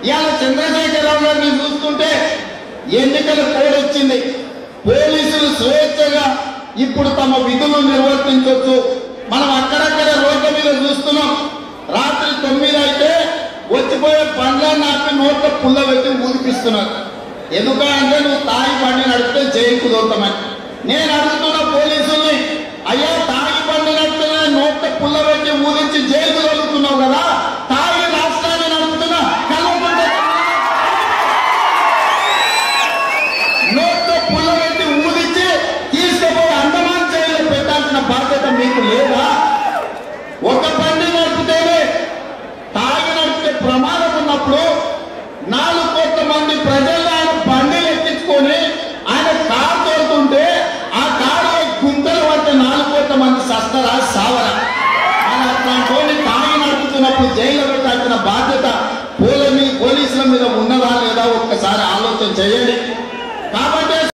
ఇవాళ చంద్రశేఖరరావు గారిని చూస్తుంటే ఎన్నికల కోడ్ వచ్చింది పోలీసులు స్వేచ్ఛగా ఇప్పుడు తమ విధులు నిర్వర్తించవచ్చు మనం అక్కడక్కడ రోడ్ల మీద చూస్తున్నాం రాత్రి తొమ్మిది అయితే వచ్చిపోయే పండ్లన్నీ ఆపి నోట్ల పుల్ల పెట్టి ఊదిపిస్తున్నారు ఎందుకంటే నువ్వు తాగి బండి నడిపితే జైలుకు దొరకమని నేను అడుగుతున్న పోలీసుల్ని అయ్యా తాగి బండి నడిపితే నోట్ల పుల్ల పెట్టి ఊదించి జైలుకు దొరుకుతున్నావు కదా తాగి రాష్ట్రాన్ని నడుపుతున్నా కలవకుంటే నోట్లో పుల్ల పెట్టి ఊదించి తీసుకుపోయి అండమాన్ జైల్లో పెట్టాల్సిన బాధ్యత మీకు లేదా ఒక బండి నడిపితేనే తాగి నడిపితే ప్రమాదం ఉన్నప్పుడు నాలుగు కోట్ల మంది ప్రజలు ఆయన బండిలు ఎక్కించుకొని ఆయన కారు తోడుతుంటే ఆ కారులో గుంతలు పడితే నాలుగు కోట్ల మంది సస్తరా సావరా ఆయన అట్లాంటి వాడిని తాగి నడుపుతున్నప్పుడు జైల్లో పెట్టాల్సిన బాధ్యత పోల మీ పోలీసుల మీద ఉన్నదా లేదా ఒక్కసారి ఆలోచన చేయండి కాబట్టి